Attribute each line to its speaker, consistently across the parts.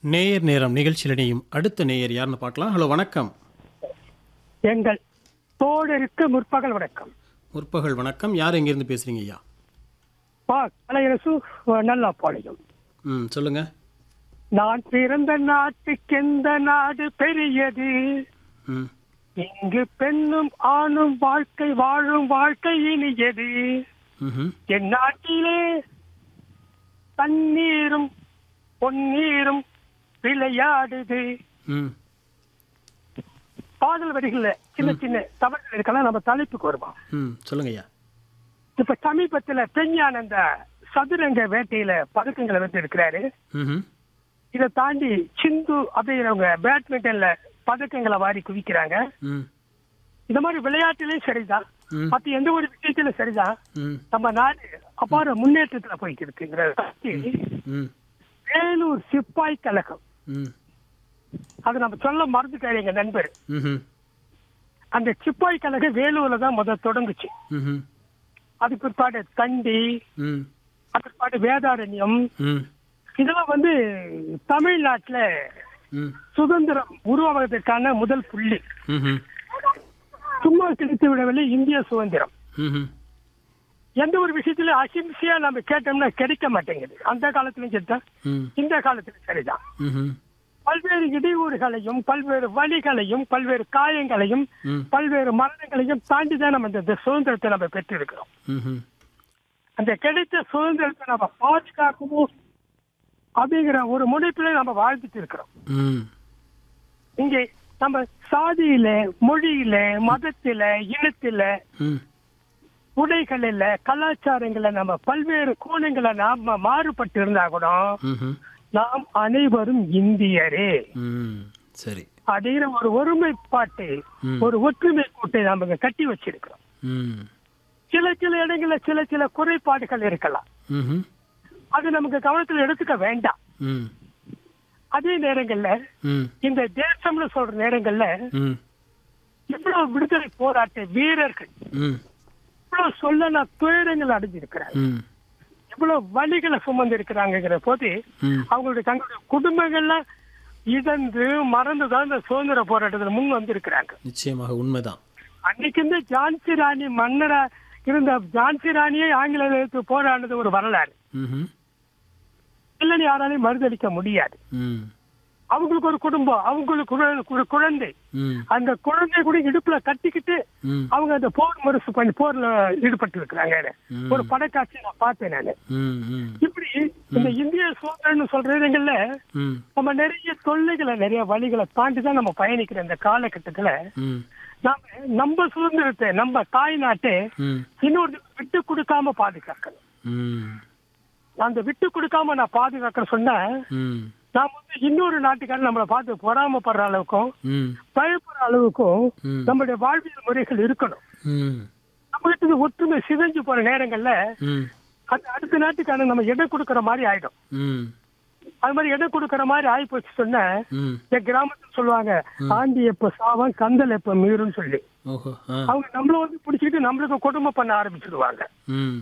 Speaker 1: நேயர் நேரம் நிகழ்ச்சியில் இணையும் அடுத்த நேயர் யாருன்னு பார்க்கலாம் ஹலோ வணக்கம்
Speaker 2: எங்கள் தோழருக்கு முற்பகல் வணக்கம்
Speaker 1: முற்பகல் வணக்கம் யார் எங்கேருந்து பேசுறீங்க ஐயா
Speaker 2: பா கலையரசு நல்லா பாளையம்
Speaker 1: ம் சொல்லுங்க
Speaker 2: நான் பிறந்த நாட்டுக்கு எந்த நாடு பெரியது
Speaker 1: ம்
Speaker 2: இங்கு பெண்ணும் ஆணும் வாழ்க்கை வாழும் வாழ்க்கை இனியது
Speaker 1: ம்
Speaker 2: என் நாட்டிலே தண்ணீரும் பொன்னீரும் விளையாடுது
Speaker 1: ம்
Speaker 2: பாடல் வரிகள்ல சின்ன சின்ன தவறுகள் இருக்கலாம் நம்ம தலைப்புக்கு வருவோம்
Speaker 1: ம் சொல்லுங்க ஐயா
Speaker 2: இப்ப சமீபத்துல பெஞ்ஞானந்த சதுரங்க வேட்டையில பதக்கங்களை வந்து இருக்கிறாரு
Speaker 1: ம்
Speaker 2: இதை தாண்டி சிந்து அப்படிங்கிறவங்க பேட்மிண்டன்ல பதக்கங்களை வாரி குவிக்கிறாங்க
Speaker 1: ம்
Speaker 2: இந்த மாதிரி விளையாட்டுலயும் சரிதான்
Speaker 1: ம்
Speaker 2: மத்த எந்த ஒரு விஷயத்திலும் சரிதான்
Speaker 1: ம்
Speaker 2: நம்ம நாடு அப்பாற முன்னேற்றத்துல போய்க்கு இருக்குங்கிற
Speaker 1: ம்
Speaker 2: வேலூர் சிப்பாய் கழகம்
Speaker 1: ம்
Speaker 2: அது நம்ம சொல்ல மறந்துட்டாரு எங்க நண்பர்
Speaker 1: ம்
Speaker 2: அந்த சிப்பாய் கழகம் வேலூர்ல தான் முத தொடங்குச்சு
Speaker 1: ம்
Speaker 2: அதுக்கு பிற்பாடு தண்டி
Speaker 1: ம்
Speaker 2: அதுக்கு பிற்பாடு வேதாரண்யம்
Speaker 1: ம்
Speaker 2: இதெல்லாம் வந்து தமிழ்நாட்டுல
Speaker 1: ம்
Speaker 2: சுதந்திரம் உருவாவதற்கான முதல் புள்ளி
Speaker 1: ம்
Speaker 2: சும்மா கிடைத்து விடவில்லை இந்திய சுதந்திரம்
Speaker 1: ம்
Speaker 2: எந்த ஒரு விஷயத்துல அசிம்சியா நம்ம கேட்டோம்னா கிடைக்க மாட்டேங்குது அந்த காலத்திலும் சரிதான்
Speaker 1: ம்
Speaker 2: இந்த காலத்திலும் சரிதான்
Speaker 1: ம்
Speaker 2: பல்வேறு இடையூறுகளையும் பல்வேறு வழிகளையும் பல்வேறு காயங்களையும்
Speaker 1: ம்
Speaker 2: பல்வேறு மரணங்களையும் தாண்டி தான் நம்ம இந்த சுதந்திரத்தை நம்ம பெற்றிருக்கிறோம்
Speaker 1: ம்
Speaker 2: அந்த கிடைத்த சுதந்திரத்தை நம்ம பாதுகாக்கணும் அப்படிங்கிற ஒரு முனைப்பில நம்ம வாழ்ந்துட்டு இருக்கிறோம்
Speaker 1: ம்
Speaker 2: இங்கே நம்ம சாதியில மொழியில மதத்தில இனத்தில
Speaker 1: ம்
Speaker 2: உடைகளில கலாச்சாரங்கள நம்ம பல்வேறு கோணங்களை நாம மாறுபட்டு இருந்தா கூட
Speaker 1: ம்
Speaker 2: நாம் அனைவரும் இந்தியரே
Speaker 1: ம் சரி
Speaker 2: அப்படிங்கிற ஒரு ஒருமைப்பாட்டு
Speaker 1: ம்.
Speaker 2: ஒரு ஒற்றுமை கூட்டை நாம இங்க கட்டி வச்சிருக்கிறோம்
Speaker 1: ம்
Speaker 2: சில சில இடங்கள்ல சில சில குறைபாடுகள் இருக்கலாம்
Speaker 1: ம்
Speaker 2: அது நமக்கு கவனத்துல எடுத்துக்க வேண்டாம்
Speaker 1: ம்
Speaker 2: அதே நேரங்கள்ல
Speaker 1: ம்
Speaker 2: இந்த தேசம்னு சொல்ற நேரங்கள்ல
Speaker 1: ம்
Speaker 2: இவ்வளவு விடுதலை போராட்ட வீரர்கள்
Speaker 1: ம்
Speaker 2: இவ்வளவு சொல்லனா துயரங்கள் அடைஞ்சிருக்கிறாங்க
Speaker 1: ம்
Speaker 2: இவ்வளவு வழிகளை சுமந்து இருக்கிறாங்கிற போது
Speaker 1: ம்
Speaker 2: அவங்களுடைய தங்களுடைய குடும்பங்கள்ல இழந்து மறந்துதான் இந்த சுதந்திர போராட்டத்துல முன் வந்திருக்கிறாங்க
Speaker 1: நிச்சயமாக உண்மைதான்
Speaker 2: அன்னைக்கு இந்த ஜான்சி ராணி மன்னரா இருந்த ஜான்சி ராணியை ஆங்கிலேயருக்கு போராடினது ஒரு வரலாறு
Speaker 1: ம்
Speaker 2: இல்லைன்னு யாராலையும் மறுதளிக்க முடியாது
Speaker 1: ம்
Speaker 2: அவங்களுக்கு ஒரு குடும்பம் அவங்களுக்கு ஒரு- ஒரு குழந்தை
Speaker 1: ம்
Speaker 2: அந்த குழந்தை கூட இடுப்புல கட்டிக்கிட்டு
Speaker 1: ம்
Speaker 2: அவங்க அந்த போர் முரசு பண்ணி போர்ல ஈடுபட்டு இருக்கிறாங்க
Speaker 1: ம்.
Speaker 2: ஒரு படக்காட்சி நான் பார்த்தேன் நானு
Speaker 1: ம் ம்
Speaker 2: இப்படி இந்த இந்திய சுதந்திரம்னு சொல்ற இடங்கள்ல
Speaker 1: ம்
Speaker 2: நம்ம நிறைய தொல்லைகளை நிறைய வழிகளை தாண்டி தான் நம்ம பயணிக்கிற இந்த காலகட்டத்துல
Speaker 1: ம்
Speaker 2: நாம நம்ம சுதந்திரத்தை நம்ம தாய் நாட்டை
Speaker 1: ம்
Speaker 2: இன்னொரு விட்டு கொடுக்காம பாதுகாக்கணும்
Speaker 1: ம்
Speaker 2: அந்த விட்டு கொடுக்காம நான் பாதுகாக்கிற சொன்னா
Speaker 1: ம்
Speaker 2: நாம வந்து இன்னொரு நாட்டுக்காரர் நம்மளை பார்த்து பொறாமப்படுற அளவுக்கும்
Speaker 1: ம்
Speaker 2: பயப்படுற அளவுக்கும்
Speaker 1: ம்.
Speaker 2: நம்மளுடைய வாழ்வியல் முறைகள் இருக்கணும்
Speaker 1: ம்
Speaker 2: நம்ம கிட்ட ஒற்றுமை சிதைஞ்சு போற நேரங்கள்ல
Speaker 1: ம்
Speaker 2: அது அடுத்த நாட்டுக்கான நம்ம இடம் கொடுக்கற மாதிரி ஆயிடும்
Speaker 1: ம்
Speaker 2: அது மாதிரி இடம் கொடுக்கற மாதிரி ஆகி போச்சு சொன்ன
Speaker 1: ம்
Speaker 2: இந்த கிராமத்துல சொல்லுவாங்க ஆண்டி எப்ப சாவம் கந்தல் எப்ப மீறும்னு சொல்லி
Speaker 1: ஓஹோ ஆ
Speaker 2: அவங்க நம்மள வந்து பிடிச்சிக்கிட்டு நம்மளுக்கு கொடுமை பண்ண ஆரம்பிச்சிடுவாங்க
Speaker 1: ம்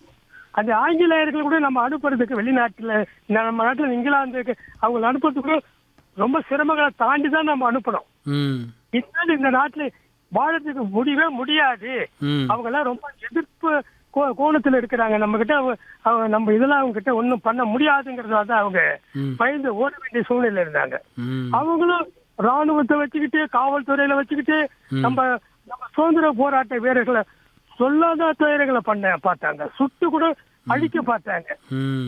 Speaker 2: அந்த ஆங்கிலேயர்கள் கூட நம்ம அனுப்புறதுக்கு வெளிநாட்டுல நம்ம நாட்டுல இங்கிலாந்துக்கு அவங்க அனுப்புறதுக்கு கூட ரொம்ப சிரமங்களை தாண்டி தான் நம்ம அனுப்பணும்
Speaker 1: ம்
Speaker 2: இனிமேல் இந்த நாட்டுல வாழறதுக்கு முடியவே முடியாது
Speaker 1: ம்
Speaker 2: அவங்க எல்லாம் ரொம்ப எதிர்ப்பு கோ- கோணத்துல இருக்கிறாங்க நம்ம கிட்ட அவங்க அவங்க நம்ம இதெல்லாம் அவங்க கிட்ட ஒண்ணும் பண்ண முடியாதுங்கிறதால தான் அவங்க
Speaker 1: ம்.
Speaker 2: பயந்து ஓட வேண்டிய சூழ்நிலை இருந்தாங்க
Speaker 1: ம்
Speaker 2: அவங்களும் ராணுவத்தை வச்சுக்கிட்டு காவல்துறையில வச்சுக்கிட்டு நம்ம நம்ம சுதந்திர போராட்ட வீரர்களை சொல்லாத துயரங்களை பண்ண பார்த்தாங்க சுட்டு கூட அழிக்க பார்த்தாங்க
Speaker 1: ம்